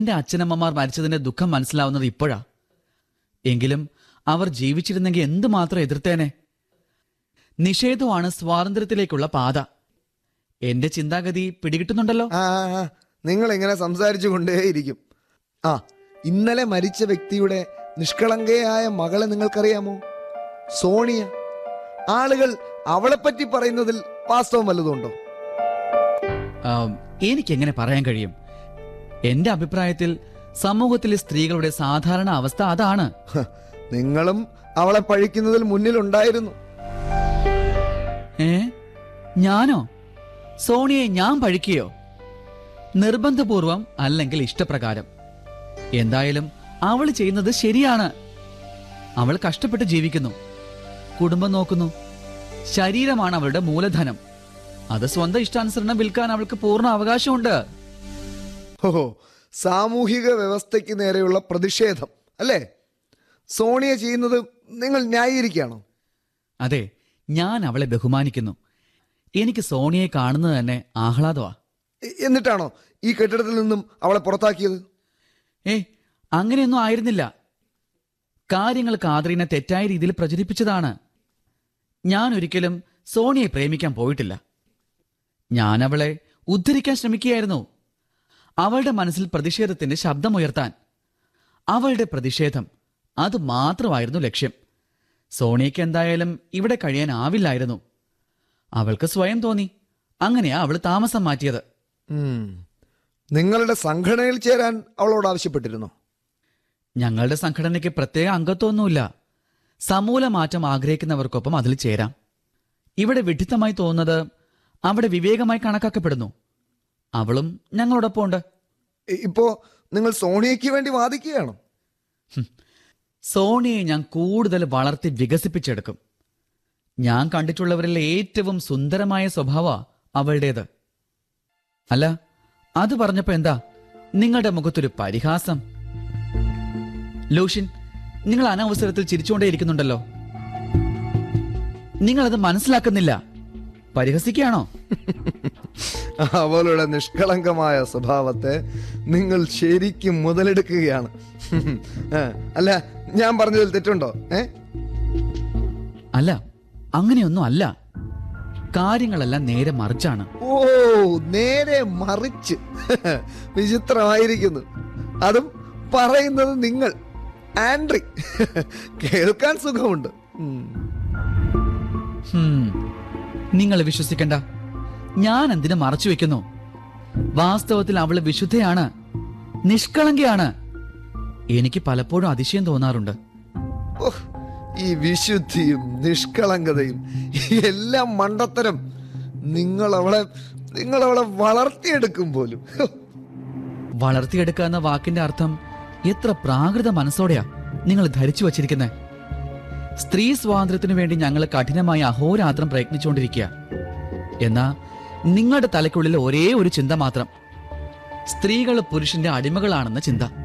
എന്റെ അച്ഛനമ്മമാർ മരിച്ചതിന്റെ ദുഃഖം മനസ്സിലാവുന്നത് ഇപ്പോഴാ എങ്കിലും അവർ ജീവിച്ചിരുന്നെങ്കിൽ എന്തുമാത്രം എതിർത്തേനെ നിഷേധമാണ് സ്വാതന്ത്ര്യത്തിലേക്കുള്ള പാത എന്റെ ചിന്താഗതി പിടികിട്ടുന്നുണ്ടല്ലോ ആ ആ, ആ. നിങ്ങൾ ഇങ്ങനെ സംസാരിച്ചു കൊണ്ടേയിരിക്കും ആ ഇന്നലെ മരിച്ച വ്യക്തിയുടെ നിഷ്കളങ്കയായ മകളെ നിങ്ങൾക്കറിയാമോ സോണിയ ആളുകൾ അവളെപ്പറ്റി പറയുന്നതിൽ വാസ്തവം വല്ലതുണ്ടോ ആം, എനിക്കെങ്ങനെ പറയാൻ കഴിയും എന്റെ അഭിപ്രായത്തിൽ സമൂഹത്തിലെ സ്ത്രീകളുടെ സാധാരണ അവസ്ഥ അതാണ് ഹ, നിങ്ങളും അവളെ പഴിക്കുന്നതിൽ മുന്നിലുണ്ടായിരുന്നു ഏ ഞാനോ സോണിയെ ഞാൻ പഴിക്കുകയോ നിർബന്ധപൂർവം അല്ലെങ്കിൽ ഇഷ്ടപ്രകാരം എന്തായാലും അവൾ ചെയ്യുന്നത് ശരിയാണ് അവൾ കഷ്ടപ്പെട്ട് ജീവിക്കുന്നു കുടുംബം നോക്കുന്നു ശരീരമാണ് അവളുടെ മൂലധനം അത് സ്വന്തം ഇഷ്ടാനുസരണം വിൽക്കാൻ അവൾക്ക് പൂർണ്ണ അവകാശമുണ്ട് ഓഹോ സാമൂഹിക വ്യവസ്ഥയ്ക്ക് നേരെയുള്ള പ്രതിഷേധം അല്ലേ സോണിയ ചെയ്യുന്നത് നിങ്ങൾ ന്യായീകരിക്കുകയാണോ അതെ ഞാൻ അവളെ ബഹുമാനിക്കുന്നു എനിക്ക് സോണിയെ കാണുന്നത് തന്നെ ആഹ്ലാദമാ എ- എന്നിട്ടാണോ ഈ കെട്ടിടത്തിൽ നിന്നും അവളെ പുറത്താക്കിയത് ഏ അങ്ങനെയൊന്നും ആയിരുന്നില്ല കാര്യങ്ങൾ കാതറിനെ തെറ്റായ രീതിയിൽ പ്രചരിപ്പിച്ചതാണ് ഞാൻ ഒരിക്കലും സോണിയെ പ്രേമിക്കാൻ പോയിട്ടില്ല ഞാൻ അവളെ ഉദ്ധരിക്കാൻ ശ്രമിക്കുകയായിരുന്നു അവളുടെ മനസ്സിൽ പ്രതിഷേധത്തിന്റെ ശബ്ദമുയർത്താൻ അവളുടെ പ്രതിഷേധം അത് മാത്രമായിരുന്നു ലക്ഷ്യം സോണിയയ്ക്ക് എന്തായാലും ഇവിടെ കഴിയാനാവില്ലായിരുന്നു അവൾക്ക് സ്വയം തോന്നി അങ്ങനെയാ അവൾ താമസം മാറ്റിയത് ഉം. നിങ്ങളുടെ സംഘടനയിൽ ചേരാൻ അവളോട് ആവശ്യപ്പെട്ടിരുന്നോ ഞങ്ങളുടെ സംഘടനയ്ക്ക് പ്രത്യേക അംഗത്വമൊന്നുമില്ല സമൂല മാറ്റം ആഗ്രഹിക്കുന്നവർക്കൊപ്പം അതിൽ ചേരാം ഇവിടെ വിഡിത്തമായി തോന്നുന്നത് അവിടെ വിവേകമായി കണക്കാക്കപ്പെടുന്നു അവളും ഞങ്ങളോടൊപ്പം ഉണ്ട് ഇ- ഇപ്പോ നിങ്ങൾ സോണിയയ്ക്ക് വേണ്ടി വാദിക്കുകയാണോ സോണിയെ ഞാൻ കൂടുതൽ വളർത്തി വികസിപ്പിച്ചെടുക്കും ഞാൻ കണ്ടിട്ടുള്ളവരിൽ ഏറ്റവും സുന്ദരമായ സ്വഭാവ അവളുടേത് അല്ല അത് പറഞ്ഞപ്പോ എന്താ നിങ്ങളുടെ മുഖത്തൊരു പരിഹാസം ലൂഷ്യൻ നിങ്ങൾ അനവസരത്തിൽ ചിരിച്ചുകൊണ്ടേയിരിക്കുന്നുണ്ടല്ലോ നിങ്ങളത് മനസ്സിലാക്കുന്നില്ല പരിഹസിക്കുകയാണോ അവളുടെ നിഷ്കളങ്കമായ സ്വഭാവത്തെ നിങ്ങൾ ശരിക്കും മുതലെടുക്കുകയാണ് ആ, അല്ല ഞാൻ പറഞ്ഞതിൽ തെറ്റുണ്ടോ ഏ അല്ല അങ്ങനെയൊന്നും അല്ല കാര്യങ്ങളെല്ലാം നേരെ മറിച്ചാണ് ഓ നേരെ മറിച്ച് വിചിത്രമായിരിക്കുന്നു അതും പറയുന്നത് നിങ്ങൾ ആൻഡ്രി കേൾക്കാൻ സുഖമുണ്ട് ഉം. ഹും, നിങ്ങൾ വിശ്വസിക്കണ്ട ഞാൻ എന്തിനു മറച്ചു വെക്കുന്നു വാസ്തവത്തിൽ അവള് വിശുദ്ധയാണ് നിഷ്കളങ്കയാണ് എനിക്ക് പലപ്പോഴും അതിശയം തോന്നാറുണ്ട് ഓഹ്, ഈ വിശുദ്ധിയും നിഷ്കളങ്കതയും ഈ എല്ലാം മണ്ടത്തരം നിങ്ങൾ അവളെ നിങ്ങൾ അവളെ വളർത്തിയെടുക്കും പോലും ഹോ, വളർത്തിയെടുക്കുക എന്ന വാക്കിന്റെ അർത്ഥം എത്ര പ്രാകൃത മനസ്സോടെയാ നിങ്ങൾ ധരിച്ചു വച്ചിരിക്കുന്നത് സ്ത്രീ സ്വാതന്ത്ര്യത്തിനു വേണ്ടി ഞങ്ങൾ കഠിനമായി അഹോരാത്രം പ്രയത്നിച്ചുകൊണ്ടിരിക്കുക എന്നാ നിങ്ങളുടെ തലയ്ക്കുള്ളിൽ ഒരേ ഒരു ചിന്ത മാത്രം സ്ത്രീകൾ പുരുഷന്റെ അടിമകളാണെന്ന ചിന്ത